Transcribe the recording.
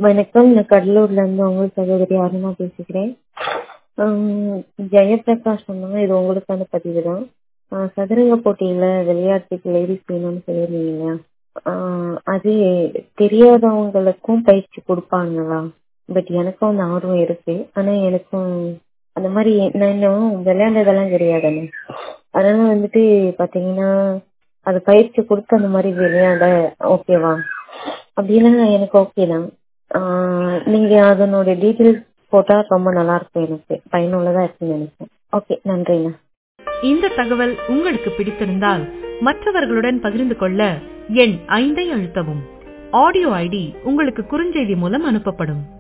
வணக்கம் நான் கடலூர்ல இருந்து உங்கள் சகோதரி அருணா பேசுகிறேன் ஆம், ஜெயபிரகாஷ் சொன்னாங்க இது உங்களுக்கான பதிவு தான் சதுரங்க போட்டியில் விளையாட்டுக்கு லேடிஸ் வேணும்னு சொல்லியிருந்தீங்க ஆஹ் அது தெரியாதவங்களுக்கும் பயிற்சி கொடுப்பாங்களா பட் எனக்கும் அந்த ஆர்வம் இருக்கு ஆனா எனக்கும் அந்த மாதிரி நான் இன்னும் விளையாண்டதெல்லாம் கிடையாதுண்ணே அதனால வந்துட்டு பாத்தீங்கன்னா அது பயிற்சி கொடுத்து அந்த மாதிரி விளையாட ஓகேவா அப்படின்னா எனக்கு ஓகே தான் ஆஹ் நீங்க அதனோட டீட்டெயில்ஸ் போட்டா ரொம்ப நல்லா இருக்கும் எனக்கு பயனுள்ளதா இருக்குன்னு நினைக்கிறேன் ஓகே நன்றிண்ணா இந்த தகவல் உங்களுக்கு பிடித்திருந்தால் மற்றவர்களுடன் பகிர்ந்து கொள்ள எண் ஐந்தை அழுத்தவும் ஆடியோ ஐடி உங்களுக்கு குறுஞ்செய்தி மூலம் அனுப்பப்படும்